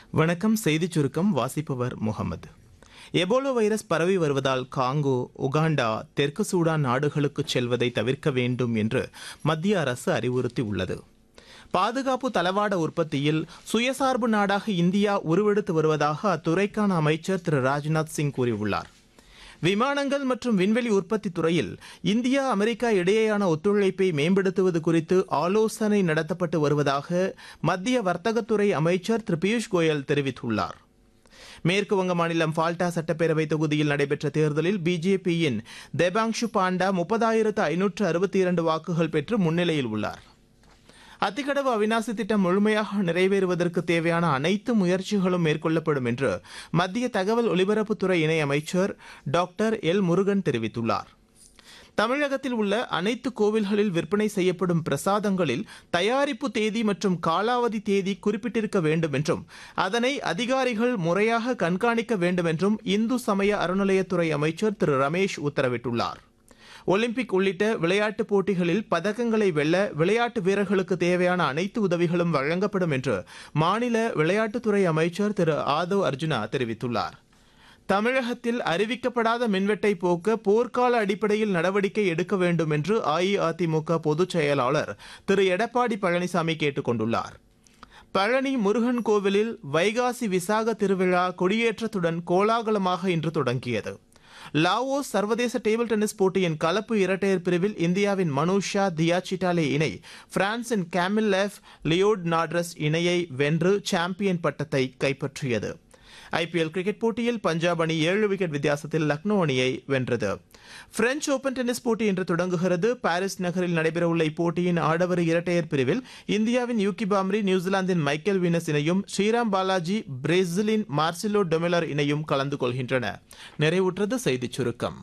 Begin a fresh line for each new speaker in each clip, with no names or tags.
வணக்கம் செய்திச் சுருக்கம் வாசிப்பவர் முகமது எபோலா வைரஸ் பரவி வருவதால் காங்கோ உகாண்டா தெற்கு சூடான் நாடுகளுக்கு செல்வதை தவிர்க்க வேண்டும் என்று மத்திய அரசு அறிவுறுத்தியுள்ளது பாதுகாப்பு தளவாட உற்பத்தியில் சுயசார்பு நாடாக இந்தியா உருவெடுத்து வருவதாக அத்துறைக்கான அமைச்சர் திரு ராஜ்நாத் சிங் கூறியுள்ளார் விமானங்கள் மற்றும் விண்வெளி உற்பத்தி துறையில் இந்தியா அமெரிக்கா இடையேயான ஒத்துழைப்பை மேம்படுத்துவது குறித்து ஆலோசனை நடத்தப்பட்டு வருவதாக மத்திய வர்த்தகத்துறை அமைச்சர் திரு பியூஷ் கோயல் தெரிவித்துள்ளார் மேற்கு வங்க மாநிலம் ஃபால்டா சட்டப்பேரவை தொகுதியில் நடைபெற்ற தேர்தலில் பிஜேபியின் தேபாங்ஷு பாண்டா முப்பதாயிரத்து ஐநூற்று அறுபத்தி இரண்டு வாக்குகள் பெற்று முன்னிலையில் உள்ளார் அத்திக்கடவு அவினாசி திட்டம் முழுமையாக நிறைவேறுவதற்கு தேவையான அனைத்து முயற்சிகளும் மேற்கொள்ளப்படும் என்று மத்திய தகவல் ஒலிபரப்புத்துறை இணையமைச்சர் டாக்டர் எல் முருகன் தெரிவித்துள்ளார் தமிழகத்தில் உள்ள அனைத்து கோவில்களில் விற்பனை செய்யப்படும் பிரசாதங்களில் தயாரிப்பு தேதி மற்றும் காலாவதி தேதி குறிப்பிட்டிருக்க வேண்டும் என்றும் அதனை அதிகாரிகள் முறையாக கண்காணிக்க வேண்டும் என்றும் இந்து சமய அறநிலையத்துறை அமைச்சர் திரு ரமேஷ் உத்தரவிட்டுள்ளார் ஒலிம்பிக் உள்ளிட்ட விளையாட்டுப் போட்டிகளில் பதக்கங்களை வெல்ல விளையாட்டு வீரர்களுக்கு தேவையான அனைத்து உதவிகளும் வழங்கப்படும் என்று மாநில விளையாட்டுத்துறை அமைச்சர் திரு ஆதவ் அர்ஜுனா தெரிவித்துள்ளார் தமிழகத்தில் அறிவிக்கப்படாத மின்வெட்டை போக்க போர்க்கால அடிப்படையில் நடவடிக்கை எடுக்க வேண்டும் என்று அஇஅதிமுக பொதுச் செயலாளர் திரு எடப்பாடி பழனிசாமி கேட்டுக் கொண்டுள்ளார் பழனி முருகன் கோவிலில் வைகாசி விசாக திருவிழா கொடியேற்றத்துடன் கோலாகலமாக இன்று தொடங்கியது லாவோஸ் சர்வதேச டேபிள் டென்னிஸ் போட்டியின் கலப்பு இரட்டையர் பிரிவில் இந்தியாவின் மனுஷா தியா சிட்டாலே இணை பிரான்சின் கேமில் லியோட் நாட்ரஸ் இணையை வென்று சாம்பியன் பட்டத்தை கைப்பற்றியது ஐபிஎல் கிரிக்கெட் போட்டியில் பஞ்சாப் அணி ஏழு விக்கெட் வித்தியாசத்தில் லக்னோ அணியை வென்றது பிரெஞ்ச் ஓபன் டென்னிஸ் போட்டி இன்று தொடங்குகிறது பாரிஸ் நகரில் நடைபெறவுள்ள இப்போட்டியின் ஆடவர் இரட்டையர் பிரிவில் இந்தியாவின் யூகி பாம்ரி நியூசிலாந்தின் மைக்கேல் வீனஸ் இணையும் ஸ்ரீராம் பாலாஜி பிரேசிலின் மார்சிலோ டொமெலர் இணையும் கலந்து கொள்கின்றன நிறைவுற்றது செய்திச் சுருக்கம்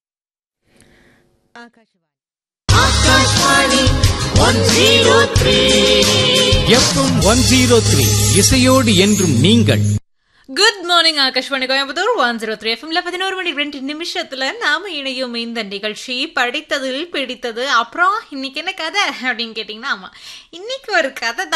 எஃப்எம் ஒன் ஜீரோ த்ரீ இசையோடு என்றும் நீங்கள்
good morning Akashvani Coimbatore one zero three எஃப்எம்ல பதினோரு மணி ரெண்டு நிமிஷத்துல நாம இணையும் இந்த நிகழ்ச்சி படித்ததில் பிடித்தது அப்புறம் இன்னைக்கு என்ன கதை அப்படின்னு கேட்டீங்கன்னா ஆமா இன்னைக்கு ஒரு கதை